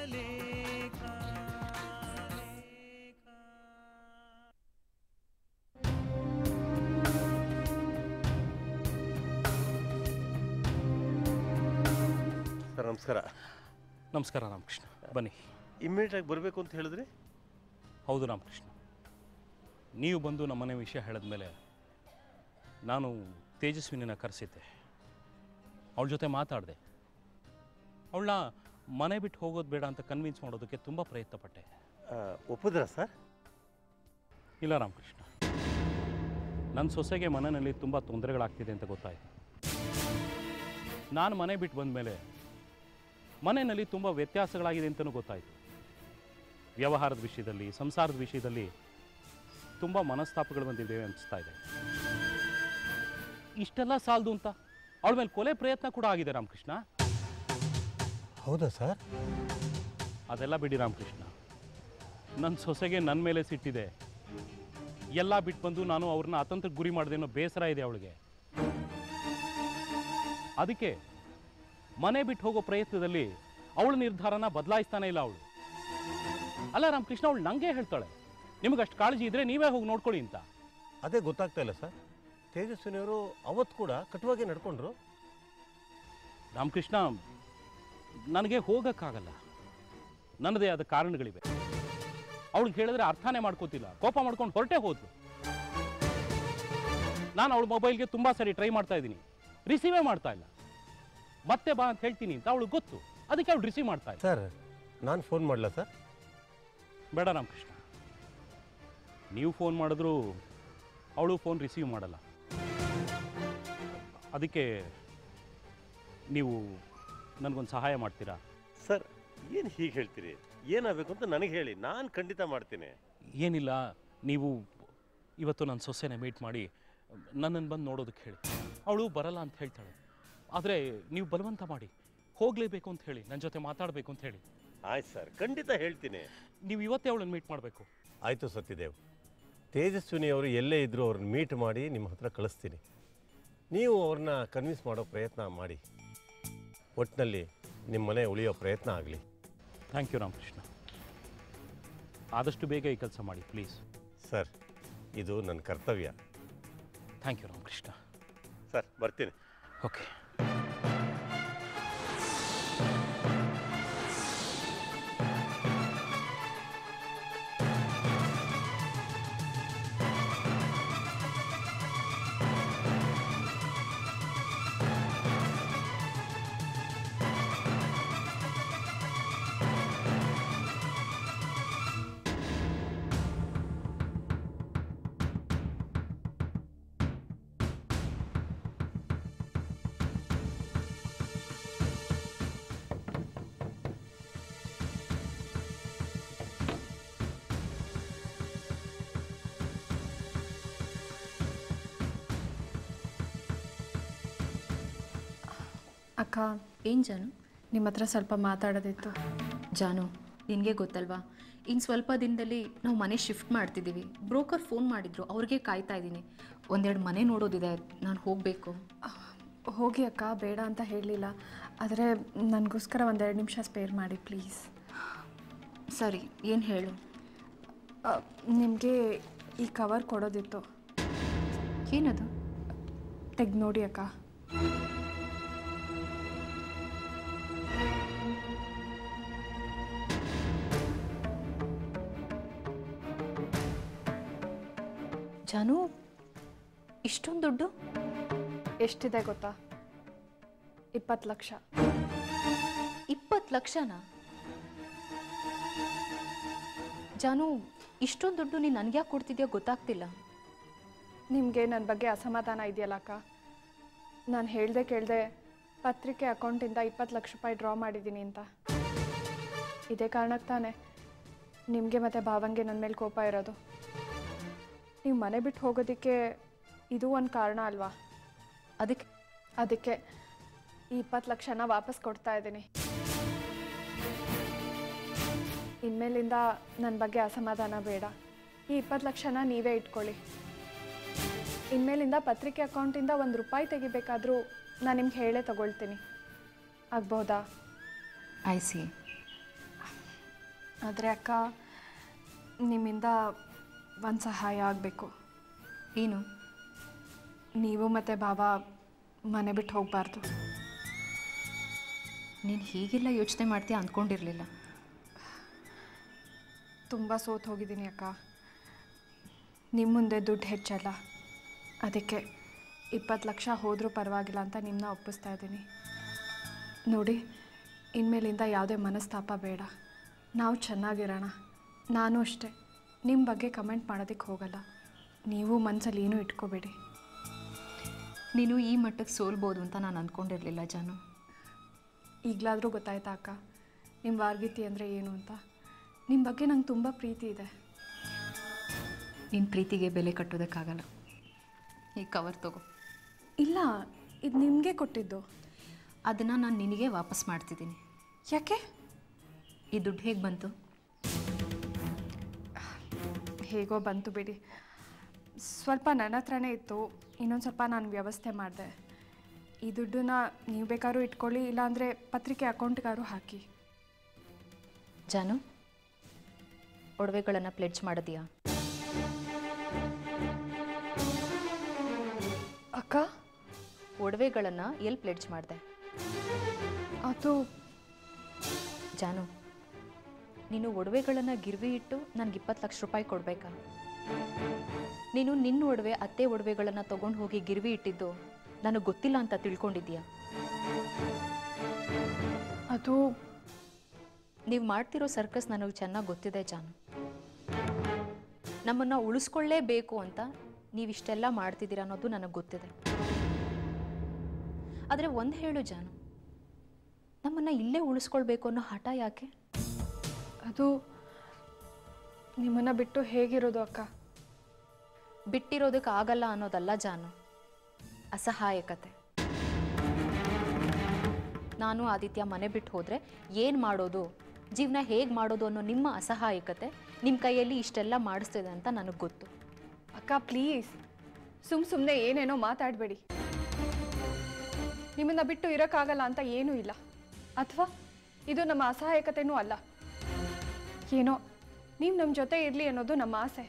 ಲೇಖ sir ನಮಸ್ಕಾರ ನಮಸ್ಕಾರ ರಾಮಕೃಷ್ಣ ಬನ್ನಿ ಇಮ್ಮಿಡಿಯೇಟಾಗಿ ಬರಬೇಕು ಅಂತ ಹೇಳಿದ್ರಿ ಹೌದು ರಾಮಕೃಷ್ಣ ನೀವು ಬಂದು ನಮ್ಮನೆ ವಿಷಯ ಹೇಳಿದ್ಮೇಲೆ ನಾನು ತೇಜಸ್ವಿನಿನ ಕರೆಸಿದ್ದೆ ಅವಳ ಜೊತೆ ಮಾತಾಡಿದೆ ಅವಳನ್ನ ಮನೆ ಬಿಟ್ಟು ಹೋಗೋದು ಬೇಡ ಅಂತ ಕನ್ವಿನ್ಸ್ ಮಾಡೋದಕ್ಕೆ ತುಂಬ ಪ್ರಯತ್ನ ಪಟ್ಟೆ ಆ, ಒಪ್ಪಿದ್ರಾ ಸರ್ ಇಲ್ಲ ರಾಮಕೃಷ್ಣ ನನ್ನ ಸೊಸೆಗೆ ಮನೆಯಲ್ಲಿ ತುಂಬ ತೊಂದರೆಗಳಾಗ್ತಿದೆ ಅಂತ ಗೊತ್ತಾಯಿತು ನಾನು ಮನೆ ಬಿಟ್ಟು ಬಂದಮೇಲೆ ಮನೆಯಲ್ಲಿ ತುಂಬ ವ್ಯತ್ಯಾಸಗಳಾಗಿದೆ ಅಂತಲೂ ಗೊತ್ತಾಯಿತು ವ್ಯವಹಾರದ ವಿಷಯದಲ್ಲಿ ಸಂಸಾರದ ವಿಷಯದಲ್ಲಿ ತುಂಬ ಮನಸ್ತಾಪಗಳು ಬಂದಿದೆ ಅನಿಸ್ತಾ ಇದೆ ಇಷ್ಟೆಲ್ಲ ಸಾಲದು ಅಂತ ಅವಳ ಮೇಲೆ ಕೊಲೆ ಪ್ರಯತ್ನ ಕೂಡ ಆಗಿದೆ ರಾಮಕೃಷ್ಣ ಹೌದಾ ಸರ್ ಅದೆಲ್ಲ ಬಿಡಿ ರಾಮಕೃಷ್ಣ ನನ್ನ ಸೊಸೆಗೆ ನನ್ನ ಮೇಲೆ ಸಿಟ್ಟಿದೆ ಎಲ್ಲ ಬಿಟ್ಟು ಬಂದು ನಾನು ಅವ್ರನ್ನ ಅತಂತ್ರಕ್ಕೆ ಗುರಿ ಮಾಡಿದೆ ಅನ್ನೋ ಬೇಸರ ಇದೆ ಅವಳಿಗೆ ಅದಕ್ಕೆ ಮನೆ ಬಿಟ್ಟು ಹೋಗೋ ಪ್ರಯತ್ನದಲ್ಲಿ ಅವಳ ನಿರ್ಧಾರನ ಬದಲಾಯಿಸ್ತಾನೆ ಇಲ್ಲ ಅವಳು ಅಲ್ಲ ರಾಮಕೃಷ್ಣ ಅವಳು ನಂಗೆ ಹೇಳ್ತಾಳೆ ನಿಮಗೆ ಅಷ್ಟು ಕಾಳಜಿ ಇದ್ರೆ ನೀವೇ ಹೋಗಿ ನೋಡ್ಕೊಳ್ಳಿ ಅಂತ ಅದೇ ಗೊತ್ತಾಗ್ತಾ ಇಲ್ಲ ಸರ್ ತೇಜಸ್ವಿನಿಯವರು ಅವತ್ತು ಕೂಡ ಕಟುವಾಗಿ ನಡ್ಕೊಂಡ್ರು ರಾಮಕೃಷ್ಣ ನನಗೆ ಹೋಗೋಕ್ಕಾಗಲ್ಲ ನನ್ನದೇ ಆದ ಕಾರಣಗಳಿವೆ ಅವಳಿಗೆ ಹೇಳಿದ್ರೆ ಅರ್ಥನೇ ಮಾಡ್ಕೋತಿಲ್ಲ ಕೋಪ ಮಾಡ್ಕೊಂಡು ಹೊರಟೇ ಹೋದ್ಲು ನಾನು ಅವಳ ಮೊಬೈಲ್ಗೆ ತುಂಬ ಸರಿ ಟ್ರೈ ಮಾಡ್ತಾ ಇದ್ದೀನಿ ರಿಸೀವೇ ಮಾಡ್ತಾ ಇಲ್ಲ ಮತ್ತೆ ಬಾ ಅಂತ ಹೇಳ್ತೀನಿ ಅಂತ ಅವಳಿಗೆ ಗೊತ್ತು ಅದಕ್ಕೆ ಅವಳು ರಿಸೀವ್ ಮಾಡ್ತಾ ಇಲ್ಲ ಸರ್ ನಾನು ಫೋನ್ ಮಾಡಲ ಸರ್ ಬೇಡ ರಾಮಕೃಷ್ಣ ನೀವು ಫೋನ್ ಮಾಡಿದ್ರು ಅವಳು ಫೋನ್ ರಿಸೀವ್ ಮಾಡಲ್ಲ ಅದಕ್ಕೆ ನೀವು ನನಗೊಂದು ಸಹಾಯ ಮಾಡ್ತೀರಾ ಸರ್ ಏನು ಹೀಗೆ ಹೇಳ್ತೀರಿ ಏನಾಗಬೇಕು ಅಂತ ನನಗೆ ಹೇಳಿ ನಾನು ಖಂಡಿತ ಮಾಡ್ತೀನಿ ಏನಿಲ್ಲ ನೀವು ಇವತ್ತು ನನ್ನ ಸೊಸೆನ ಮೀಟ್ ಮಾಡಿ ನನ್ನನ್ನು ಬಂದು ನೋಡೋದಕ್ಕೆ ಹೇಳಿ ಅವಳು ಬರಲ್ಲ ಅಂತ ಹೇಳ್ತಾಳೆ ಆದರೆ ನೀವು ಬಲವಂತ ಮಾಡಿ ಹೋಗಲೇಬೇಕು ಅಂತ ಹೇಳಿ ನನ್ನ ಜೊತೆ ಮಾತಾಡಬೇಕು ಅಂತ ಹೇಳಿ ಆಯ್ತು ಸರ್ ಖಂಡಿತ ಹೇಳ್ತೀನಿ ನೀವು ಇವತ್ತೇ ಅವಳನ್ನು ಮೀಟ್ ಮಾಡಬೇಕು ಆಯಿತು ಸತ್ಯದೇವ್ ತೇಜಸ್ವಿನಿ ಅವರು ಎಲ್ಲೇ ಇದ್ದರೂ ಅವ್ರನ್ನ ಮೀಟ್ ಮಾಡಿ ನಿಮ್ಮ ಹತ್ರ ಕಳಿಸ್ತೀನಿ ನೀವು ಅವ್ರನ್ನ ಕನ್ವಿನ್ಸ್ ಮಾಡೋ ಪ್ರಯತ್ನ ಮಾಡಿ ಒಟ್ಟಿನಲ್ಲಿ ನಿಮ್ಮ ಮನೆ ಉಳಿಯೋ ಪ್ರಯತ್ನ ಆಗಲಿ ಥ್ಯಾಂಕ್ ಯು ರಾಮಕೃಷ್ಣ ಆದಷ್ಟು ಬೇಗ ಈ ಕೆಲಸ ಮಾಡಿ ಪ್ಲೀಸ್ ಸರ್ ಇದು ನನ್ನ ಕರ್ತವ್ಯ ಥ್ಯಾಂಕ್ ಯು ರಾಮಕೃಷ್ಣ ಸರ್ ಬರ್ತೀನಿ ಓಕೆ ಅಕ್ಕ ಏನು ಜಾನು ನಿಮ್ಮ ಹತ್ರ ಸ್ವಲ್ಪ ಮಾತಾಡೋದಿತ್ತು ಜಾನು ನಿನಗೆ ಗೊತ್ತಲ್ವಾ ಇನ್ನು ಸ್ವಲ್ಪ ದಿನದಲ್ಲಿ ನಾವು ಮನೆ ಶಿಫ್ಟ್ ಮಾಡ್ತಿದ್ದೀವಿ ಬ್ರೋಕರ್ ಫೋನ್ ಮಾಡಿದ್ರು ಅವ್ರಿಗೆ ಕಾಯ್ತಾ ಇದ್ದೀನಿ ಒಂದೆರಡು ಮನೆ ನೋಡೋದಿದೆ ನಾನು ಹೋಗಬೇಕು ಹೋಗಿ ಅಕ್ಕ ಬೇಡ ಅಂತ ಹೇಳಲಿಲ್ಲ ಆದರೆ ನನಗೋಸ್ಕರ ಒಂದೆರಡು ನಿಮಿಷ ಸ್ಪೇರ್ ಮಾಡಿ ಪ್ಲೀಸ್ ಸರಿ ಏನು ಹೇಳು ನಿಮಗೆ ಈ ಕವರ್ ಕೊಡೋದಿತ್ತು ಏನದು ತೆಗ್ದು ನೋಡಿ ಅಕ್ಕ ಜಾನು ಇಷ್ಟೊಂದು ದುಡ್ಡು ಎಷ್ಟಿದೆ ಗೊತ್ತಾ ಇಪ್ಪತ್ತು ಲಕ್ಷ ಇಪ್ಪತ್ತು ಲಕ್ಷನಾ ಜಾನು ಇಷ್ಟೊಂದು ದುಡ್ಡು ನೀನು ನನಗೆ ಯಾಕೆ ಕೊಡ್ತಿದ್ಯೋ ಗೊತ್ತಾಗ್ತಿಲ್ಲ ನಿಮಗೆ ನನ್ನ ಬಗ್ಗೆ ಅಸಮಾಧಾನ ಇದೆಯಲ್ಲ ಅಕ್ಕ ನಾನು ಹೇಳ್ದೆ ಕೇಳ್ದೆ ಪತ್ರಿಕೆ ಅಕೌಂಟಿಂದ ಇಪ್ಪತ್ತು ಲಕ್ಷ ರೂಪಾಯಿ ಡ್ರಾ ಮಾಡಿದ್ದೀನಿ ಅಂತ ಇದೇ ಕಾರಣಕ್ಕೆ ತಾನೇ ನಿಮಗೆ ಮತ್ತು ಭಾವಂಗೆ ನನ್ನ ಮೇಲೆ ಕೋಪ ಇರೋದು ನೀವು ಮನೆ ಬಿಟ್ಟು ಹೋಗೋದಕ್ಕೆ ಇದು ಒಂದು ಕಾರಣ ಅಲ್ವಾ ಅದಕ್ಕೆ ಅದಕ್ಕೆ ಈ ಇಪ್ಪತ್ತು ಲಕ್ಷನ ವಾಪಸ್ ಕೊಡ್ತಾ ಇದ್ದೀನಿ ಇನ್ಮೇಲಿಂದ ನನ್ನ ಬಗ್ಗೆ ಅಸಮಾಧಾನ ಬೇಡ ಈ ಇಪ್ಪತ್ತು ಲಕ್ಷನ ನೀವೇ ಇಟ್ಕೊಳ್ಳಿ ಇನ್ಮೇಲಿಂದ ಪತ್ರಿಕೆ ಅಕೌಂಟಿಂದ ಒಂದು ರೂಪಾಯಿ ತೆಗಿಬೇಕಾದ್ರೂ ನಾನು ನಿಮ್ಗೆ ಹೇಳೇ ತಗೊಳ್ತೀನಿ ಆಗ್ಬೋದಾ ಐ ಸಿ ಆದರೆ ಅಕ್ಕ ನಿಮ್ಮಿಂದ ಒಂದು ಸಹಾಯ ಆಗಬೇಕು ಏನು ನೀವು ಮತ್ತು ಬಾಬಾ ಮನೆ ಬಿಟ್ಟು ಹೋಗಬಾರ್ದು ನೀನು ಹೀಗೆಲ್ಲ ಯೋಚನೆ ಮಾಡ್ತೀಯ ಅಂದ್ಕೊಂಡಿರಲಿಲ್ಲ ತುಂಬ ಸೋತು ಹೋಗಿದ್ದೀನಿ ಅಕ್ಕ ನಿಮ್ಮ ಮುಂದೆ ದುಡ್ಡು ಹೆಚ್ಚಲ್ಲ ಅದಕ್ಕೆ ಇಪ್ಪತ್ತು ಲಕ್ಷ ಹೋದರೂ ಪರವಾಗಿಲ್ಲ ಅಂತ ನಿಮ್ಮನ್ನ ಒಪ್ಪಿಸ್ತಾ ಇದ್ದೀನಿ ನೋಡಿ ಇನ್ಮೇಲಿಂದ ಯಾವುದೇ ಮನಸ್ತಾಪ ಬೇಡ ನಾವು ಚೆನ್ನಾಗಿರೋಣ ನಾನು ಅಷ್ಟೇ ನಿಮ್ಮ ಬಗ್ಗೆ ಕಮೆಂಟ್ ಮಾಡೋದಕ್ಕೆ ಹೋಗಲ್ಲ ನೀವು ಮನಸ್ಸಲ್ಲಿ ಏನೂ ಇಟ್ಕೋಬೇಡಿ ನೀನು ಈ ಮಟ್ಟಕ್ಕೆ ಸೋಲ್ಬೋದು ಅಂತ ನಾನು ಅಂದ್ಕೊಂಡಿರಲಿಲ್ಲ ಜಾನು ಈಗಲಾದರೂ ಗೊತ್ತಾಯ್ತಾ ಅಕ್ಕ ನಿಮ್ಮ ವಾರ್ಗಿತಿ ಅಂದರೆ ಏನು ಅಂತ ನಿಮ್ಮ ಬಗ್ಗೆ ನಂಗೆ ತುಂಬ ಪ್ರೀತಿ ಇದೆ ನಿನ್ನ ಪ್ರೀತಿಗೆ ಬೆಲೆ ಕಟ್ಟೋದಕ್ಕಾಗಲ್ಲ ಈ ಕವರ್ ತಗೋ ಇಲ್ಲ ಇದು ನಿಮಗೆ ಕೊಟ್ಟಿದ್ದು ಅದನ್ನು ನಾನು ನಿನಗೆ ವಾಪಸ್ ಮಾಡ್ತಿದ್ದೀನಿ ಯಾಕೆ ಈ ದುಡ್ಡು ಹೇಗೆ ಬಂತು ಹೇಗೋ ಬಂತು ಬಿಡಿ ಸ್ವಲ್ಪ ನನ್ನ ಹತ್ರನೇ ಇತ್ತು ಇನ್ನೊಂದು ಸ್ವಲ್ಪ ನಾನು ವ್ಯವಸ್ಥೆ ಮಾಡಿದೆ ಈ ದುಡ್ಡನ್ನ ನೀವು ಬೇಕಾದ್ರೂ ಇಟ್ಕೊಳ್ಳಿ ಇಲ್ಲಾಂದರೆ ಪತ್ರಿಕೆ ಅಕೌಂಟ್ಗಾರು ಹಾಕಿ ಜಾನು ಒಡವೆಗಳನ್ನು ಪ್ಲೆಡ್ಜ್ ಮಾಡಿದೀಯಾ ಅಕ್ಕ ಒಡವೆಗಳನ್ನು ಎಲ್ಲಿ ಪ್ಲೆಡ್ಜ್ ಮಾಡಿದೆ ಅದು ಜಾನು ನೀನು ಒಡವೆಗಳನ್ನು ಗಿರ್ವಿ ಇಟ್ಟು ನನಗೆ ಇಪ್ಪತ್ತು ಲಕ್ಷ ರೂಪಾಯಿ ಕೊಡಬೇಕಾ ನೀನು ನಿನ್ನ ಒಡವೆ ಅತ್ತೆ ಒಡವೆಗಳನ್ನು ತೊಗೊಂಡು ಹೋಗಿ ಗಿರ್ವಿ ಇಟ್ಟಿದ್ದು ನನಗೆ ಗೊತ್ತಿಲ್ಲ ಅಂತ ತಿಳ್ಕೊಂಡಿದ್ದೀಯಾ ಅದು ನೀವು ಮಾಡ್ತಿರೋ ಸರ್ಕಸ್ ನನಗೆ ಚೆನ್ನಾಗಿ ಗೊತ್ತಿದೆ ಜಾನು ನಮ್ಮನ್ನು ಉಳಿಸ್ಕೊಳ್ಳೇಬೇಕು ಅಂತ ನೀವಿಷ್ಟೆಲ್ಲ ಮಾಡ್ತಿದ್ದೀರಾ ಅನ್ನೋದು ನನಗೆ ಗೊತ್ತಿದೆ ಆದರೆ ಒಂದು ಹೇಳು ಜಾನು ನಮ್ಮನ್ನು ಇಲ್ಲೇ ಉಳಿಸ್ಕೊಳ್ಬೇಕು ಅನ್ನೋ ಹಠ ಯಾಕೆ ಅದು ನಿಮ್ಮನ್ನು ಬಿಟ್ಟು ಹೇಗಿರೋದು ಅಕ್ಕ ಬಿಟ್ಟಿರೋದಕ್ಕೆ ಆಗಲ್ಲ ಅನ್ನೋದಲ್ಲ ಜಾನು ಅಸಹಾಯಕತೆ ನಾನು ಆದಿತ್ಯ ಮನೆ ಬಿಟ್ಟು ಹೋದರೆ ಏನು ಮಾಡೋದು ಜೀವನ ಹೇಗೆ ಮಾಡೋದು ಅನ್ನೋ ನಿಮ್ಮ ಅಸಹಾಯಕತೆ ನಿಮ್ಮ ಕೈಯಲ್ಲಿ ಇಷ್ಟೆಲ್ಲ ಮಾಡಿಸ್ತಿದೆ ಅಂತ ನನಗೆ ಗೊತ್ತು ಅಕ್ಕ ಪ್ಲೀಸ್ ಸುಮ್ಮ ಸುಮ್ಮನೆ ಏನೇನೋ ಮಾತಾಡಬೇಡಿ ನಿಮ್ಮನ್ನ ಬಿಟ್ಟು ಇರೋಕ್ಕಾಗಲ್ಲ ಅಂತ ಏನೂ ಇಲ್ಲ ಅಥವಾ ಇದು ನಮ್ಮ ಅಸಹಾಯಕತೆನೂ ಅಲ್ಲ ಏನೋ ನೀವು ನಮ್ಮ ಜೊತೆ ಇರಲಿ ಅನ್ನೋದು ನಮ್ಮ ಆಸೆ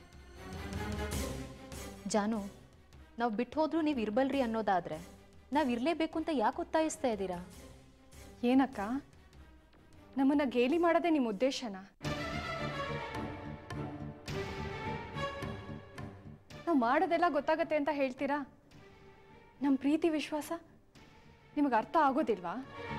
ಜಾನು ನಾವು ಬಿಟ್ಟು ಹೋದ್ರೂ ನೀವು ಇರ್ಬಲ್ರಿ ಅನ್ನೋದಾದರೆ ನಾವು ಇರಲೇಬೇಕು ಅಂತ ಯಾಕೆ ಒತ್ತಾಯಿಸ್ತಾ ಇದ್ದೀರಾ ಏನಕ್ಕ ನಮ್ಮನ್ನ ಗೇಲಿ ಮಾಡೋದೇ ನಿಮ್ಮ ಉದ್ದೇಶನ ನಾವು ಮಾಡೋದೆಲ್ಲ ಗೊತ್ತಾಗತ್ತೆ ಅಂತ ಹೇಳ್ತೀರಾ ನಮ್ಮ ಪ್ರೀತಿ ವಿಶ್ವಾಸ ನಿಮಗೆ ಅರ್ಥ ಆಗೋದಿಲ್ವಾ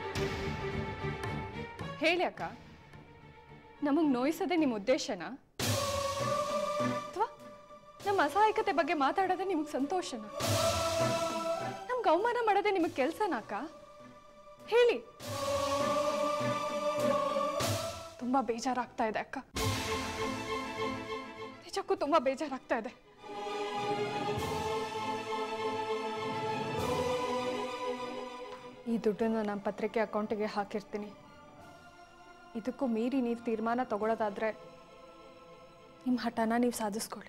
ಹೇಳಿ ಅಕ್ಕ ನಮಗೆ ನೋಯಿಸೋದೇ ನಿಮ್ಮ ಉದ್ದೇಶನ ಅಥವಾ ನಮ್ಮ ಅಸಹಾಯಕತೆ ಬಗ್ಗೆ ಮಾತಾಡೋದೇ ನಿಮಗೆ ಸಂತೋಷನ ನಮ್ಗೆ ಅವಮಾನ ಮಾಡೋದೇ ನಿಮಗೆ ಕೆಲಸನ ಅಕ್ಕ ಹೇಳಿ ತುಂಬಾ ಬೇಜಾರಾಗ್ತಾ ಇದೆ ಅಕ್ಕ ನಿಜಕ್ಕೂ ತುಂಬಾ ಬೇಜಾರಾಗ್ತಾ ಇದೆ ಈ ದುಡ್ಡನ್ನು ನಮ್ಮ ಪತ್ರಿಕೆ ಅಕೌಂಟಿಗೆ ಹಾಕಿರ್ತೀನಿ ಇದಕ್ಕೂ ಮೀರಿ ನೀವು ತೀರ್ಮಾನ ತಗೊಳ್ಳೋದಾದ್ರೆ ನಿಮ್ಮ ಹಠನ ನೀವು ಸಾಧಿಸ್ಕೊಳ್ಳಿ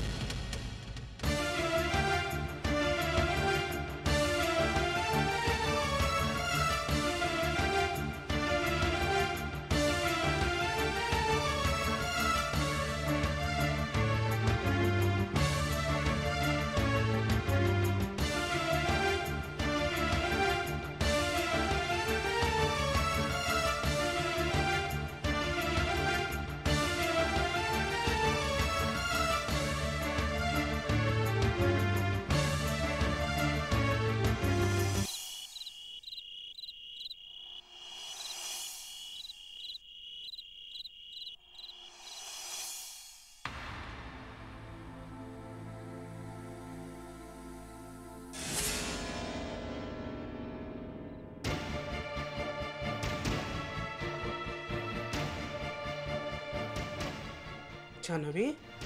ಜಾಹ್ನವಿ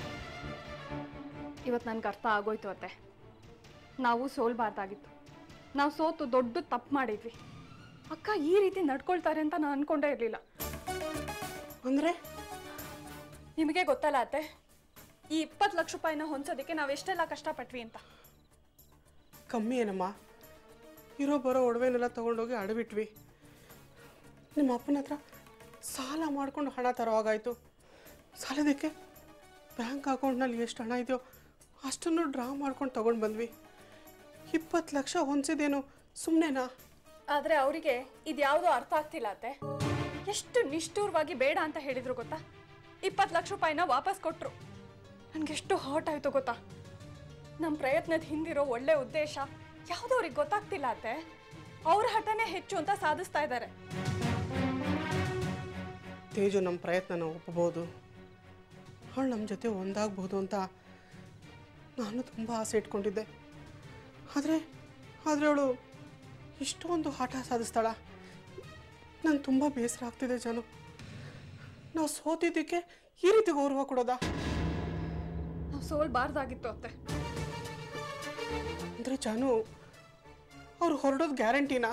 ಇವತ್ತು ನನಗೆ ಅರ್ಥ ಆಗೋಯ್ತು ಅತ್ತೆ ನಾವು ಸೋಲ್ಬಾರ್ದಾಗಿತ್ತು ನಾವು ಸೋತು ದೊಡ್ಡ ತಪ್ಪು ಮಾಡಿದ್ವಿ ಅಕ್ಕ ಈ ರೀತಿ ನಡ್ಕೊಳ್ತಾರೆ ಅಂತ ನಾನು ಅನ್ಕೊಂಡೇ ಇರಲಿಲ್ಲ ಅಂದರೆ ನಿಮಗೆ ಗೊತ್ತಲ್ಲ ಅತ್ತೆ ಈ ಇಪ್ಪತ್ತು ಲಕ್ಷ ರೂಪಾಯಿನ ಹೊಂದೋದಕ್ಕೆ ನಾವು ಎಷ್ಟೆಲ್ಲ ಕಷ್ಟಪಟ್ವಿ ಅಂತ ಕಮ್ಮಿ ಏನಮ್ಮ ಇರೋ ಬರೋ ಒಡವೆನೆಲ್ಲ ತೊಗೊಂಡೋಗಿ ಅಡವಿಟ್ವಿ ನಿಮ್ಮ ಅಪ್ಪನ ಹತ್ರ ಸಾಲ ಮಾಡ್ಕೊಂಡು ಹಣ ತರೋವಾಗಾಯ್ತು ಸಾಲದಕ್ಕೆ ಬ್ಯಾಂಕ್ ಅಕೌಂಟ್ನಲ್ಲಿ ಎಷ್ಟು ಹಣ ಇದೆಯೋ ಅಷ್ಟನ್ನು ಡ್ರಾ ಮಾಡ್ಕೊಂಡು ತೊಗೊಂಡು ಬಂದ್ವಿ ಇಪ್ಪತ್ತು ಲಕ್ಷ ಹೊಂದಿಸಿದೇನು ಸುಮ್ಮನೆನಾ ಆದರೆ ಅವರಿಗೆ ಇದ್ಯಾವುದೂ ಅರ್ಥ ಆಗ್ತಿಲ್ಲ ಅತ್ತೆ ಎಷ್ಟು ನಿಷ್ಠೂರವಾಗಿ ಬೇಡ ಅಂತ ಹೇಳಿದ್ರು ಗೊತ್ತಾ ಇಪ್ಪತ್ತು ಲಕ್ಷ ರೂಪಾಯಿನ ವಾಪಸ್ ಕೊಟ್ಟರು ನನಗೆಷ್ಟು ಹರ್ಟ್ ಆಯಿತು ಗೊತ್ತಾ ನಮ್ಮ ಪ್ರಯತ್ನದ ಹಿಂದಿರೋ ಒಳ್ಳೆ ಉದ್ದೇಶ ಯಾವುದೋ ಅವ್ರಿಗೆ ಗೊತ್ತಾಗ್ತಿಲ್ಲ ಅತ್ತೆ ಅವ್ರ ಹಠನೇ ಹೆಚ್ಚು ಅಂತ ಸಾಧಿಸ್ತಾ ಇದ್ದಾರೆ ತೇಜು ನಮ್ಮ ಪ್ರಯತ್ನನ ಒಪ್ಪಬಹುದು ಅವಳು ನಮ್ಮ ಜೊತೆ ಒಂದಾಗಬಹುದು ಅಂತ ನಾನು ತುಂಬ ಆಸೆ ಇಟ್ಕೊಂಡಿದ್ದೆ ಆದರೆ ಆದರೆ ಅವಳು ಇಷ್ಟೊಂದು ಆಟ ಸಾಧಿಸ್ತಾಳ ನಂಗೆ ತುಂಬ ಬೇಸರ ಆಗ್ತಿದೆ ಜಾನು ನಾವು ಸೋತಿದ್ದಕ್ಕೆ ಈ ರೀತಿ ಗೌರವ ಕೊಡೋದಾ ನಾವು ಸೋಲ್ಬಾರ್ದಾಗಿತ್ತು ಅತ್ತೆ ಅಂದರೆ ಜಾನು ಅವ್ರು ಹೊರಡೋದು ಗ್ಯಾರಂಟಿನಾ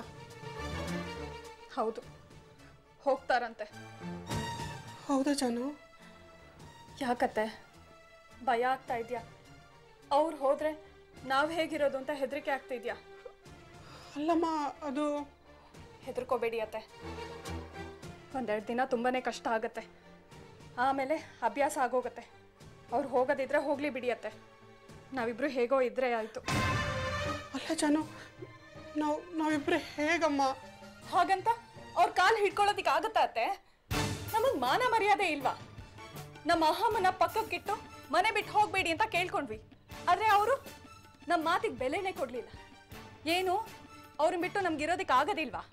ಹೌದು ಹೋಗ್ತಾರಂತೆ ಹೌದಾ ಜಾನು ಯಾಕತ್ತೆ ಭಯ ಆಗ್ತಾ ಇದೆಯಾ ಅವ್ರು ಹೋದ್ರೆ ನಾವು ಹೇಗಿರೋದು ಅಂತ ಹೆದರಿಕೆ ಆಗ್ತಾ ಇದೆಯಾ ಅಲ್ಲಮ್ಮ ಅದು ಹೆದರ್ಕೋಬೇಡಿ ಅತ್ತೆ ಒಂದೆರಡು ದಿನ ತುಂಬಾ ಕಷ್ಟ ಆಗತ್ತೆ ಆಮೇಲೆ ಅಭ್ಯಾಸ ಆಗೋಗತ್ತೆ ಅವ್ರು ಹೋಗೋದಿದ್ರೆ ಹೋಗ್ಲಿ ಬಿಡಿ ಅತ್ತೆ ನಾವಿಬ್ರು ಹೇಗೋ ಇದ್ರೆ ಆಯಿತು ಅಲ್ಲ ಜಾನು ನಾವು ನಾವಿಬ್ಬರೇ ಹೇಗಮ್ಮ ಹಾಗಂತ ಅವ್ರ ಕಾಲು ಹಿಡ್ಕೊಳ್ಳೋದಿಕ್ಕೆ ಆಗತ್ತಾ ಅತ್ತೆ ನಮಗೆ ಮಾನ ಮರ್ಯಾದೆ ಇಲ್ವಾ ನಮ್ಮ ಅಹಮನ ಪಕ್ಕಕ್ಕಿಟ್ಟು ಮನೆ ಬಿಟ್ಟು ಹೋಗಬೇಡಿ ಅಂತ ಕೇಳ್ಕೊಂಡ್ವಿ ಆದರೆ ಅವರು ನಮ್ಮ ಮಾತಿಗೆ ಬೆಲೆನೇ ಕೊಡಲಿಲ್ಲ ಏನು ಅವ್ರನ್ನ ಬಿಟ್ಟು ನಮ್ಗಿರೋದಕ್ಕೆ ಆಗೋದಿಲ್ವಾ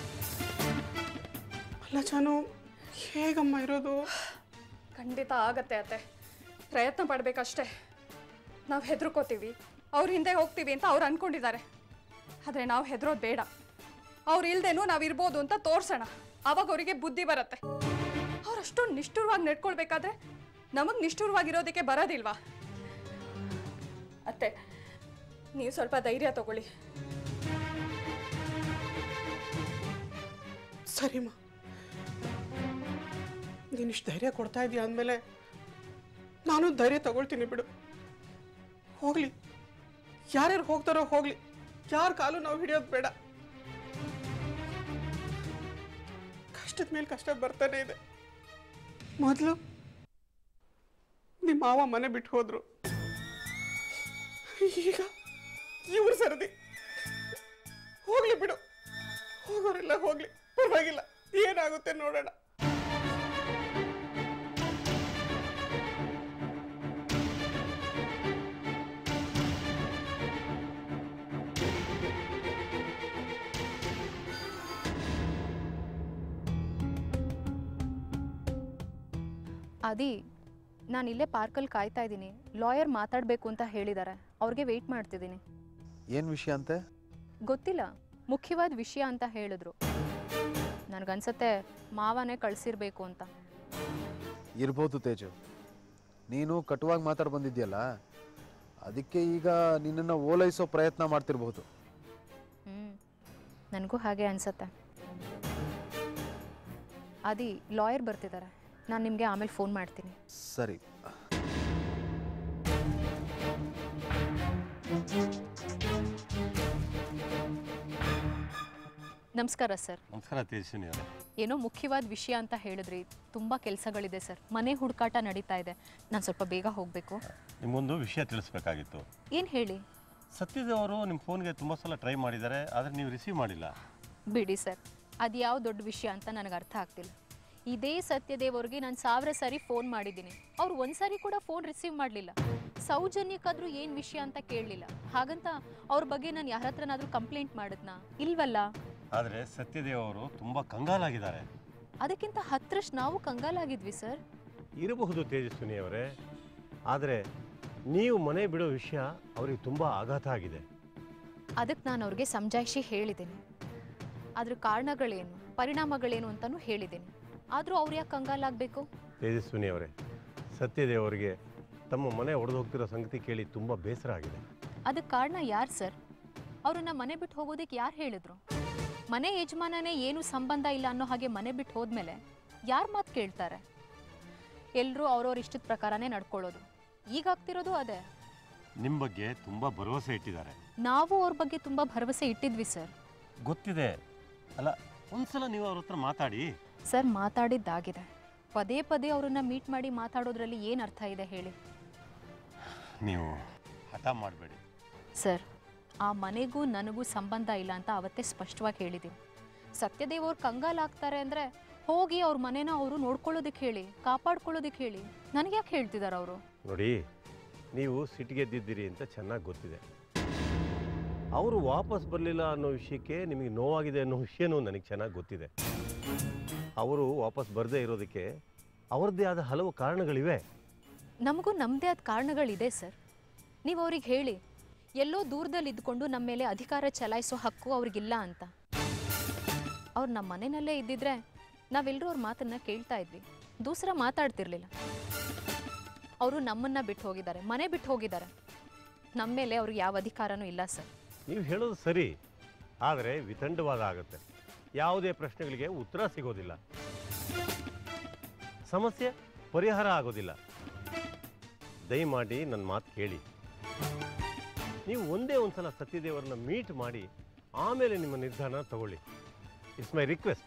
ಅಲ್ಲ ಜಾನು ಹೇಗಮ್ಮ ಇರೋದು ಖಂಡಿತ ಆಗತ್ತೆ ಅತ್ತೆ ಪ್ರಯತ್ನ ಪಡಬೇಕಷ್ಟೇ ನಾವು ಹೆದರ್ಕೋತೀವಿ ಅವ್ರ ಹಿಂದೆ ಹೋಗ್ತೀವಿ ಅಂತ ಅವ್ರು ಅನ್ಕೊಂಡಿದ್ದಾರೆ ಆದರೆ ನಾವು ಹೆದರೋದು ಬೇಡ ಅವ್ರು ಇಲ್ದೇನೂ ನಾವು ಇರ್ಬೋದು ಅಂತ ತೋರ್ಸೋಣ ಆವಾಗ ಅವರಿಗೆ ಬುದ್ಧಿ ಬರುತ್ತೆ ಅವ್ರು ಅಷ್ಟೊಂದು ನಿಷ್ಠುರವಾಗಿ ನಡ್ಕೊಳ್ಬೇಕಾದ್ರೆ ನಮಗೆ ನಿಷ್ಠುರವಾಗಿರೋದಕ್ಕೆ ಬರೋದಿಲ್ವಾ ಅತ್ತೆ ನೀವು ಸ್ವಲ್ಪ ಧೈರ್ಯ ತಗೊಳ್ಳಿ ಸರಿಮ್ಮ ನೀನಿಷ್ಟು ಧೈರ್ಯ ಕೊಡ್ತಾ ಇದೀಯ ಅಂದಮೇಲೆ ನಾನು ಧೈರ್ಯ ತಗೊಳ್ತೀನಿ ಬಿಡು ಹೋಗ್ಲಿ ಯಾರ್ಯಾರು ಹೋಗ್ತಾರೋ ಹೋಗ್ಲಿ ಯಾರ ಕಾಲು ನಾವು ಹಿಡಿಯೋದು ಬೇಡ ಕಷ್ಟದ ಮೇಲೆ ಕಷ್ಟ ಬರ್ತಾನೆ ಇದೆ ಮೊದಲು ನಿಮ್ಮ ಮಾವ ಮನೆ ಬಿಟ್ಟು ಹೋದ್ರು ಈಗ ಇವ್ರು ಸರದಿ ಹೋಗ್ಲಿ ಬಿಡು ಹೋಗೋರಿಲ್ಲ ಹೋಗ್ಲಿ ಪರವಾಗಿಲ್ಲ ಏನಾಗುತ್ತೆ ನೋಡೋಣ ಅದಿ ನಾನು ಇಲ್ಲೇ ಪಾರ್ಕಲ್ಲಿ ಕಾಯ್ತಾ ಇದ್ದೀನಿ ಲಾಯರ್ ಮಾತಾಡಬೇಕು ಅಂತ ಹೇಳಿದ್ದಾರೆ ಅವ್ರಿಗೆ ವೆಯ್ಟ್ ಮಾಡ್ತಿದ್ದೀನಿ ಏನು ವಿಷಯ ಅಂತೆ ಗೊತ್ತಿಲ್ಲ ಮುಖ್ಯವಾದ ವಿಷಯ ಅಂತ ಹೇಳಿದ್ರು ನನಗನ್ಸತ್ತೆ ಮಾವನೇ ಕಳಿಸಿರ್ಬೇಕು ಅಂತ ಇರ್ಬೋದು ತೇಜು ನೀನು ಕಟುವಾಗಿ ಮಾತಾಡಿ ಬಂದಿದ್ಯಲ್ಲ ಅದಕ್ಕೆ ಈಗ ನಿನ್ನನ್ನು ಓಲೈಸೋ ಪ್ರಯತ್ನ ಮಾಡ್ತಿರ್ಬೋದು ಹ್ಞೂ ನನಗೂ ಹಾಗೆ ಅನ್ಸತ್ತೆ ಅದಿ ಲಾಯರ್ ಬರ್ತಿದ್ದಾರೆ ನಾನು ನಿಮಗೆ ಆಮೇಲೆ ಫೋನ್ ಮಾಡ್ತೀನಿ ಸರಿ ನಮಸ್ಕಾರ ಸರ್ ನಮಸ್ಕಾರ ತೇಜಸ್ವಿನಿ ಅವರೇ ಏನೋ ಮುಖ್ಯವಾದ ವಿಷಯ ಅಂತ ಹೇಳಿದ್ರಿ ತುಂಬ ಕೆಲಸಗಳಿದೆ ಸರ್ ಮನೆ ಹುಡುಕಾಟ ನಡೀತಾ ಇದೆ ನಾನು ಸ್ವಲ್ಪ ಬೇಗ ಹೋಗಬೇಕು ನಿಮಗೊಂದು ವಿಷಯ ತಿಳಿಸ್ಬೇಕಾಗಿತ್ತು ಏನು ಹೇಳಿ ಸತ್ಯದೇವರು ನಿಮ್ಮ ಫೋನ್ಗೆ ತುಂಬ ಸಲ ಟ್ರೈ ಮಾಡಿದ್ದಾರೆ ಆದರೆ ನೀವು ರಿಸೀವ್ ಮಾಡಿಲ್ಲ ಬಿಡಿ ಸರ್ ಅದು ಯಾವ ದೊಡ್ಡ ವಿಷಯ ಅಂತ ನನಗೆ ಅರ್ಥ ಆಗ್ತಿಲ್ಲ ಇದೇ ಸತ್ಯದೇವ್ರಿಗೆ ನಾನು ಸಾವಿರ ಸಾರಿ ಫೋನ್ ಮಾಡಿದ್ದೀನಿ ಅವ್ರು ಒಂದು ಸಾರಿ ಕೂಡ ಫೋನ್ ರಿಸೀವ್ ಮಾಡಲಿಲ್ಲ ಸೌಜನ್ಯಕ್ಕಾದರೂ ಏನು ವಿಷಯ ಅಂತ ಕೇಳಲಿಲ್ಲ ಹಾಗಂತ ಅವ್ರ ಬಗ್ಗೆ ನಾನು ಯಾರ ಹತ್ರನಾದರೂ ಕಂಪ್ಲೇಂಟ್ ಮಾಡಿದ್ನಾ ಇಲ್ವಲ್ಲ ಆದರೆ ಸತ್ಯದೇವ್ ಅವರು ತುಂಬ ಕಂಗಾಲಾಗಿದ್ದಾರೆ ಅದಕ್ಕಿಂತ ಹತ್ರಷ್ಟು ನಾವು ಕಂಗಾಲಾಗಿದ್ವಿ ಸರ್ ಇರಬಹುದು ತೇಜಸ್ವಿನಿ ಅವರೇ ಆದರೆ ನೀವು ಮನೆ ಬಿಡೋ ವಿಷಯ ಅವರಿಗೆ ತುಂಬ ಆಘಾತ ಆಗಿದೆ ಅದಕ್ಕೆ ನಾನು ಅವ್ರಿಗೆ ಸಮಜಾಯಿಷಿ ಹೇಳಿದ್ದೀನಿ ಅದ್ರ ಕಾರಣಗಳೇನು ಪರಿಣಾಮಗಳೇನು ಅಂತಲೂ ಹೇಳಿದ್ದೀನಿ ಆದರೂ ಅವ್ರು ಯಾಕೆ ಕಂಗಾಲಾಗಬೇಕು ತೇಜಸ್ವಿನಿ ಅವರೇ ಸತ್ಯದೇವ್ ಅವರಿಗೆ ತಮ್ಮ ಮನೆ ಒಡೆದು ಹೋಗ್ತಿರೋ ಸಂಗತಿ ಕೇಳಿ ತುಂಬ ಬೇಸರ ಆಗಿದೆ ಅದಕ್ಕೆ ಕಾರಣ ಯಾರು ಸರ್ ಅವ್ರನ್ನ ಮನೆ ಬಿಟ್ಟು ಹೋಗೋದಕ್ಕೆ ಯಾರು ಹೇಳಿದ್ರು ಮನೆ ಯಜಮಾನನೇ ಏನು ಸಂಬಂಧ ಇಲ್ಲ ಅನ್ನೋ ಹಾಗೆ ಮನೆ ಬಿಟ್ಟು ಹೋದ್ಮೇಲೆ ಯಾರು ಮಾತು ಕೇಳ್ತಾರೆ ಎಲ್ಲರೂ ಅವ್ರವ್ರ ಇಷ್ಟದ ಪ್ರಕಾರನೇ ನಡ್ಕೊಳ್ಳೋದು ಈಗ ಆಗ್ತಿರೋದು ಅದೇ ನಿಮ್ಮ ಬಗ್ಗೆ ತುಂಬ ಭರವಸೆ ಇಟ್ಟಿದ್ದಾರೆ ನಾವು ಅವ್ರ ಬಗ್ಗೆ ತುಂಬ ಭರವಸೆ ಇಟ್ಟಿದ್ವಿ ಸರ್ ಗೊತ್ತಿದೆ ಅಲ್ಲ ಒಂದ್ಸಲ ನೀವು ಅವ್ರ ಹತ್ರ ಮಾತಾಡಿ ಸರ್ ಮಾತಾಡಿದ್ದಾಗಿದೆ ಪದೇ ಪದೇ ಅವರನ್ನ ಮೀಟ್ ಮಾಡಿ ಮಾತಾಡೋದ್ರಲ್ಲಿ ಏನು ಅರ್ಥ ಇದೆ ಹೇಳಿ ನೀವು ಹಠ ಮಾಡಬೇಡಿ ಸರ್ ಆ ಮನೆಗೂ ನನಗೂ ಸಂಬಂಧ ಇಲ್ಲ ಅಂತ ಅವತ್ತೇ ಸ್ಪಷ್ಟವಾಗಿ ಹೇಳಿದ್ದೀನಿ ಸತ್ಯದೇವ್ ಅವ್ರು ಕಂಗಾಲಾಗ್ತಾರೆ ಅಂದರೆ ಹೋಗಿ ಅವ್ರ ಮನೇನ ಅವರು ನೋಡ್ಕೊಳ್ಳೋದಕ್ಕೆ ಹೇಳಿ ಕಾಪಾಡ್ಕೊಳ್ಳೋದಕ್ಕೆ ಹೇಳಿ ನನಗೆ ಯಾಕೆ ಹೇಳ್ತಿದ್ದಾರೆ ಅವರು ನೋಡಿ ನೀವು ಸಿಟ್ಟಿಗೆದ್ದಿದ್ದೀರಿ ಅಂತ ಚೆನ್ನಾಗಿ ಗೊತ್ತಿದೆ ಅವರು ವಾಪಸ್ ಬರಲಿಲ್ಲ ಅನ್ನೋ ವಿಷಯಕ್ಕೆ ನಿಮಗೆ ನೋವಾಗಿದೆ ಅನ್ನೋ ವಿಷಯನೂ ನನಗೆ ಚೆನ್ನಾಗಿ ಗೊತ್ತಿದೆ ಅವರು ವಾಪಸ್ ಬರದೇ ಇರೋದಕ್ಕೆ ಅವರದ್ದೇ ಆದ ಹಲವು ಕಾರಣಗಳಿವೆ ನಮಗೂ ನಮ್ಮದೇ ಆದ ಕಾರಣಗಳಿದೆ ಸರ್ ನೀವು ಅವ್ರಿಗೆ ಹೇಳಿ ಎಲ್ಲೋ ದೂರದಲ್ಲಿ ಇದ್ಕೊಂಡು ನಮ್ಮ ಮೇಲೆ ಅಧಿಕಾರ ಚಲಾಯಿಸೋ ಹಕ್ಕು ಅವ್ರಿಗಿಲ್ಲ ಅಂತ ಅವ್ರು ನಮ್ಮ ಮನೆಯಲ್ಲೇ ಇದ್ದಿದ್ರೆ ನಾವೆಲ್ಲರೂ ಅವ್ರ ಮಾತನ್ನ ಕೇಳ್ತಾ ಇದ್ವಿ ದೂಸರ ಮಾತಾಡ್ತಿರ್ಲಿಲ್ಲ ಅವರು ನಮ್ಮನ್ನ ಬಿಟ್ಟು ಹೋಗಿದ್ದಾರೆ ಮನೆ ಬಿಟ್ಟು ಹೋಗಿದ್ದಾರೆ ನಮ್ಮ ಮೇಲೆ ಅವ್ರಿಗೆ ಯಾವ ಅಧಿಕಾರನೂ ಇಲ್ಲ ಸರ್ ನೀವು ಹೇಳೋದು ಸರಿ ಆದರೆ ವಿತಂಡವಾದ ಆಗುತ್ತೆ ಯಾವುದೇ ಪ್ರಶ್ನೆಗಳಿಗೆ ಉತ್ತರ ಸಿಗೋದಿಲ್ಲ ಸಮಸ್ಯೆ ಪರಿಹಾರ ಆಗೋದಿಲ್ಲ ದಯಮಾಡಿ ನನ್ನ ಮಾತು ಕೇಳಿ ನೀವು ಒಂದೇ ಒಂದು ಸಲ ಸತ್ಯದೇವರನ್ನ ಮೀಟ್ ಮಾಡಿ ಆಮೇಲೆ ನಿಮ್ಮ ನಿರ್ಧಾರನ ತಗೊಳ್ಳಿ ಇಟ್ಸ್ ಮೈ ರಿಕ್ವೆಸ್ಟ್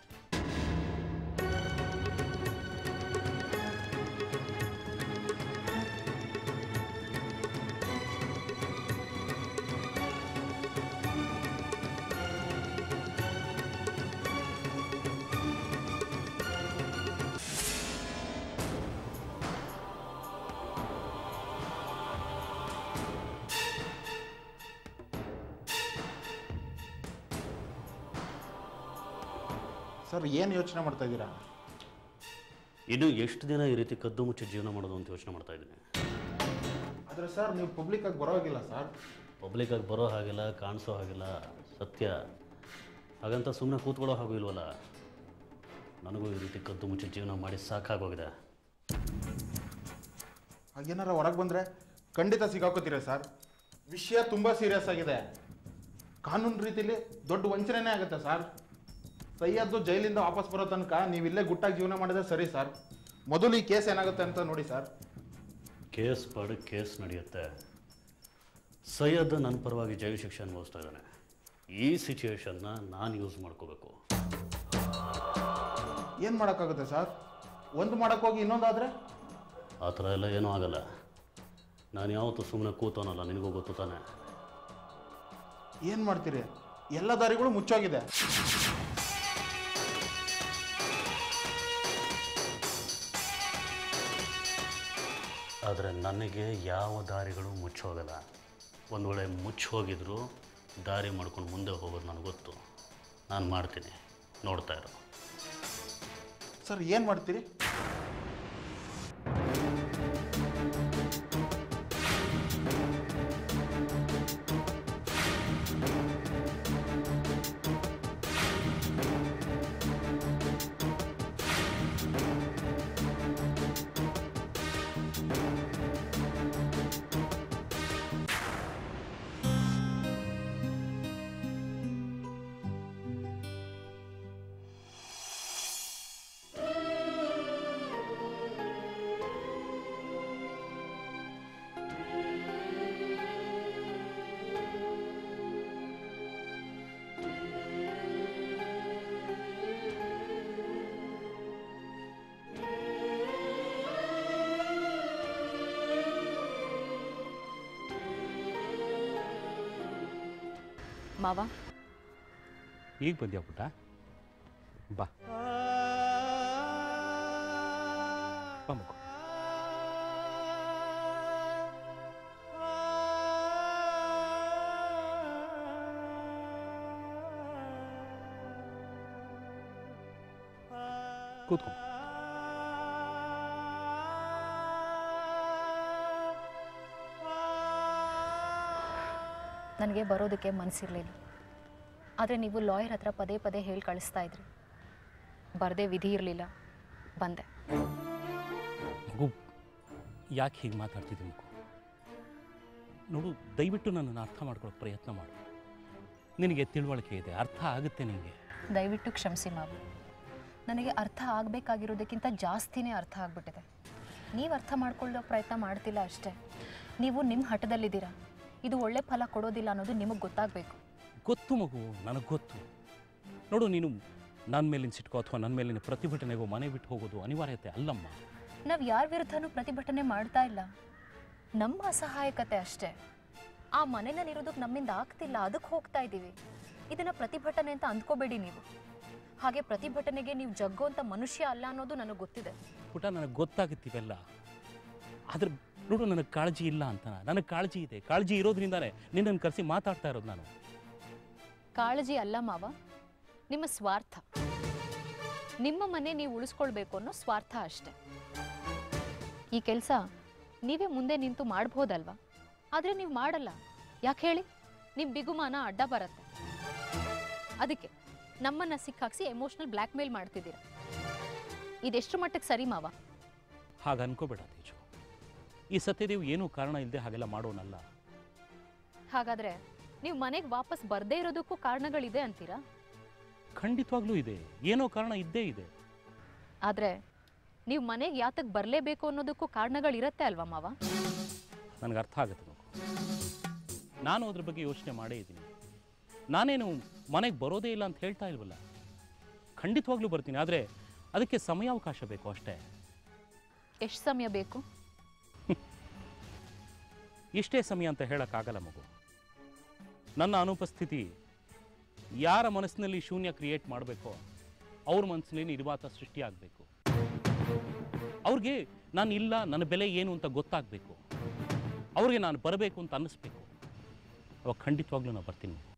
ಸರ್ ಏನು ಯೋಚನೆ ಮಾಡ್ತಾ ಇದ್ದೀರಾ ಇನ್ನು ಎಷ್ಟು ದಿನ ಈ ರೀತಿ ಕದ್ದು ಮುಚ್ಚಿ ಜೀವನ ಮಾಡೋದು ಅಂತ ಯೋಚನೆ ಮಾಡ್ತಾ ಇದ್ದೀನಿ ಆದರೆ ಸರ್ ನೀವು ಪಬ್ಲಿಕ್ಕಾಗಿ ಬರೋಗಿಲ್ಲ ಸರ್ ಪಬ್ಲಿಕ್ಕಾಗಿ ಬರೋ ಹಾಗಿಲ್ಲ ಕಾಣಿಸೋ ಹಾಗಿಲ್ಲ ಸತ್ಯ ಹಾಗಂತ ಸುಮ್ಮನೆ ಕೂತ್ಕೊಳ್ಳೋ ಹಾಗೂ ಇಲ್ವಲ್ಲ ನನಗೂ ಈ ರೀತಿ ಕದ್ದು ಮುಚ್ಚಿ ಜೀವನ ಮಾಡಿ ಸಾಕಾಗೋಗಿದೆ ಹಾಗೇನಾರ ಹೊರಗೆ ಬಂದರೆ ಖಂಡಿತ ಸಿಗಾಕೋತೀರಾ ಸರ್ ವಿಷಯ ತುಂಬ ಸೀರಿಯಸ್ ಆಗಿದೆ ಕಾನೂನು ರೀತಿಲಿ ದೊಡ್ಡ ವಂಚನೆನೇ ಆಗುತ್ತೆ ಸರ್ ಸೈಯದ್ದು ಜೈಲಿಂದ ವಾಪಸ್ ಬರೋ ತನಕ ನೀವು ಇಲ್ಲೇ ಗುಟ್ಟಾಗಿ ಜೀವನ ಮಾಡಿದ್ರೆ ಸರಿ ಸರ್ ಮೊದಲು ಈ ಕೇಸ್ ಏನಾಗುತ್ತೆ ಅಂತ ನೋಡಿ ಸರ್ ಕೇಸ್ ಪಾಡು ಕೇಸ್ ನಡೆಯುತ್ತೆ ಸೈಯದ್ ನನ್ನ ಪರವಾಗಿ ಜೈಲು ಶಿಕ್ಷೆ ಅನುಭವಿಸ್ತಾ ಇದ್ದಾನೆ ಈ ಸಿಚುವೇಶನ್ನ ನಾನು ಯೂಸ್ ಮಾಡ್ಕೋಬೇಕು ಏನು ಮಾಡೋಕ್ಕಾಗುತ್ತೆ ಸರ್ ಒಂದು ಮಾಡೋಕ್ಕೋಗಿ ಇನ್ನೊಂದಾದರೆ ಆ ಥರ ಎಲ್ಲ ಏನೂ ಆಗಲ್ಲ ನಾನು ಯಾವತ್ತೂ ಸುಮ್ಮನೆ ಕೂತೋನಲ್ಲ ನಿನಗೂ ಗೊತ್ತು ತಾನೆ ಏನು ಮಾಡ್ತೀರಿ ಎಲ್ಲ ದಾರಿಗಳು ಮುಚ್ಚೋಗಿದೆ ಆದರೆ ನನಗೆ ಯಾವ ದಾರಿಗಳು ಮುಚ್ಚೋಗಲ್ಲ ಒಂದು ವೇಳೆ ಮುಚ್ಚಿ ಹೋಗಿದ್ರು ದಾರಿ ಮಾಡ್ಕೊಂಡು ಮುಂದೆ ಹೋಗೋದು ನನಗೆ ಗೊತ್ತು ನಾನು ಮಾಡ್ತೀನಿ ನೋಡ್ತಾ ಇರೋ ಸರ್ ಏನು ಮಾಡ್ತೀರಿ ಮಾವ ಈಗ ಬಂದ್ಯಾ ಪುಟ್ಟ ಬಾ ಬಾ ಮಗು ಕೂತ್ಕೊ ನನಗೆ ಬರೋದಕ್ಕೆ ಮನಸ್ಸಿರಲಿಲ್ಲ ಆದರೆ ನೀವು ಲಾಯರ್ ಹತ್ರ ಪದೇ ಪದೇ ಹೇಳಿ ಕಳಿಸ್ತಾ ಇದ್ರಿ ಬರದೇ ವಿಧಿ ಇರಲಿಲ್ಲ ಬಂದೆ ಮಗು ಯಾಕೆ ಹೀಗೆ ಮಾತಾಡ್ತಿದ್ದೆ ಮಗು ನೋಡು ದಯವಿಟ್ಟು ನನ್ನನ್ನು ಅರ್ಥ ಮಾಡ್ಕೊಳ್ಳೋಕೆ ಪ್ರಯತ್ನ ಮಾಡು ನಿನಗೆ ತಿಳುವಳಿಕೆ ಇದೆ ಅರ್ಥ ಆಗುತ್ತೆ ನಿನಗೆ ದಯವಿಟ್ಟು ಕ್ಷಮಿಸಿ ಮಾವು ನನಗೆ ಅರ್ಥ ಆಗಬೇಕಾಗಿರೋದಕ್ಕಿಂತ ಜಾಸ್ತಿನೇ ಅರ್ಥ ಆಗ್ಬಿಟ್ಟಿದೆ ನೀವು ಅರ್ಥ ಮಾಡ್ಕೊಳ್ಳೋ ಪ್ರಯತ್ನ ಮಾಡ್ತಿಲ್ಲ ಅಷ್ಟೇ ನೀವು ನಿಮ್ಮ ಹಠದಲ್ಲಿದ್ದೀರಾ ಇದು ಒಳ್ಳೆ ಫಲ ಕೊಡೋದಿಲ್ಲ ಅನ್ನೋದು ನಿಮಗೆ ಗೊತ್ತಾಗಬೇಕು ಗೊತ್ತು ಮಗು ನನಗೆ ಗೊತ್ತು ನೋಡು ನೀನು ನನ್ನ ಮೇಲಿನ ಸಿಟ್ಕೋ ಅಥವಾ ನನ್ನ ಮೇಲಿನ ಪ್ರತಿಭಟನೆಗೋ ಮನೆ ಬಿಟ್ಟು ಹೋಗೋದು ಅನಿವಾರ್ಯತೆ ಅಲ್ಲಮ್ಮ ನಾವು ಯಾರ ವಿರುದ್ಧನೂ ಪ್ರತಿಭಟನೆ ಮಾಡ್ತಾ ಇಲ್ಲ ನಮ್ಮ ಅಸಹಾಯಕತೆ ಅಷ್ಟೇ ಆ ಮನೆಯಲ್ಲಿರೋದಕ್ಕೆ ನಮ್ಮಿಂದ ಆಗ್ತಿಲ್ಲ ಅದಕ್ಕೆ ಹೋಗ್ತಾ ಇದ್ದೀವಿ ಇದನ್ನ ಪ್ರತಿಭಟನೆ ಅಂತ ಅಂದ್ಕೋಬೇಡಿ ನೀವು ಹಾಗೆ ಪ್ರತಿಭಟನೆಗೆ ನೀವು ಜಗ್ಗೋಂಥ ಮನುಷ್ಯ ಅಲ್ಲ ಅನ್ನೋದು ನನಗೆ ಗೊತ್ತಿದೆ ಪುಟ ನನಗೆ ಗೊತ್ತಾಗುತ್ತಿವೆಲ್ಲ ಆದ್ರೆ ನೋಡು ನನಗೆ ಕಾಳಜಿ ಇಲ್ಲ ಅಂತ ನನಗೆ ಕಾಳಜಿ ಇದೆ ಕಾಳಜಿ ಇರೋದ್ರಿಂದಾನೇ ನಿನ್ನನ್ನು ಕರೆಸಿ ಮಾತಾಡ್ತಾ ಇರೋದು ನಾನು ಕಾಳಜಿ ಅಲ್ಲ ಮಾವ ನಿಮ್ಮ ಸ್ವಾರ್ಥ ನಿಮ್ಮ ಮನೆ ನೀವು ಉಳಿಸ್ಕೊಳ್ಬೇಕು ಅನ್ನೋ ಸ್ವಾರ್ಥ ಅಷ್ಟೆ ಈ ಕೆಲಸ ನೀವೇ ಮುಂದೆ ನಿಂತು ಮಾಡ್ಬೋದಲ್ವಾ ಆದರೆ ನೀವು ಮಾಡಲ್ಲ ಯಾಕೆ ಹೇಳಿ ನಿಮ್ಮ ಬಿಗುಮಾನ ಅಡ್ಡ ಬರುತ್ತೆ ಅದಕ್ಕೆ ನಮ್ಮನ್ನ ಸಿಕ್ಕಾಕ್ಸಿ ಎಮೋಷನಲ್ ಬ್ಲ್ಯಾಕ್ ಮೇಲ್ ಮಾಡ್ತಿದ್ದೀರಾ ಇದೆಷ್ಟು ಮಟ್ಟಕ್ಕೆ ಸರಿ ಮಾವ ಹಾಗೆ ಅನ್ಕೋಬೇಡ ತೇಜು ಈ ಸತ್ಯದೇವ್ ಏನೂ ಕಾರಣ ಇಲ್ಲದೆ ಹಾಗೆಲ್ಲ ಮಾಡೋನಲ್ಲ ಹಾಗಾದ್ರೆ ನೀವು ಮನೆಗೆ ವಾಪಸ್ ಬರ್ದೇ ಇರೋದಕ್ಕೂ ಕಾರಣಗಳಿದೆ ಅಂತೀರಾ ಖಂಡಿತವಾಗ್ಲೂ ಇದೆ ಏನೋ ಕಾರಣ ಇದ್ದೇ ಇದೆ ಆದರೆ ನೀವು ಮನೆಗೆ ಯಾತಕ್ಕೆ ಬರಲೇಬೇಕು ಅನ್ನೋದಕ್ಕೂ ಕಾರಣಗಳಿರತ್ತೆ ಅಲ್ವಾ ಮಾವ ನನಗೆ ಅರ್ಥ ಆಗುತ್ತೆ ಮಗು ನಾನು ಅದ್ರ ಬಗ್ಗೆ ಯೋಚನೆ ಮಾಡೇ ಇದ್ದೀನಿ ನಾನೇನು ಮನೆಗೆ ಬರೋದೇ ಇಲ್ಲ ಅಂತ ಹೇಳ್ತಾ ಇಲ್ವಲ್ಲ ಖಂಡಿತವಾಗ್ಲೂ ಬರ್ತೀನಿ ಆದರೆ ಅದಕ್ಕೆ ಸಮಯಾವಕಾಶ ಬೇಕು ಅಷ್ಟೇ ಎಷ್ಟು ಸಮಯ ಬೇಕು ಇಷ್ಟೇ ಸಮಯ ಅಂತ ಹೇಳೋಕ್ಕಾಗಲ್ಲ ಮಗು ನನ್ನ ಅನುಪಸ್ಥಿತಿ ಯಾರ ಮನಸ್ಸಿನಲ್ಲಿ ಶೂನ್ಯ ಕ್ರಿಯೇಟ್ ಮಾಡಬೇಕೋ ಅವ್ರ ಮನಸ್ಸಿನಲ್ಲಿ ನಿರ್ವಾತ ಸೃಷ್ಟಿಯಾಗಬೇಕು ಅವ್ರಿಗೆ ನಾನು ಇಲ್ಲ ನನ್ನ ಬೆಲೆ ಏನು ಅಂತ ಗೊತ್ತಾಗಬೇಕು ಅವ್ರಿಗೆ ನಾನು ಬರಬೇಕು ಅಂತ ಅನ್ನಿಸ್ಬೇಕು ಅವಾಗ ಖಂಡಿತವಾಗ್ಲೂ ನಾನು ಬರ್ತೀನಿ ಮಗು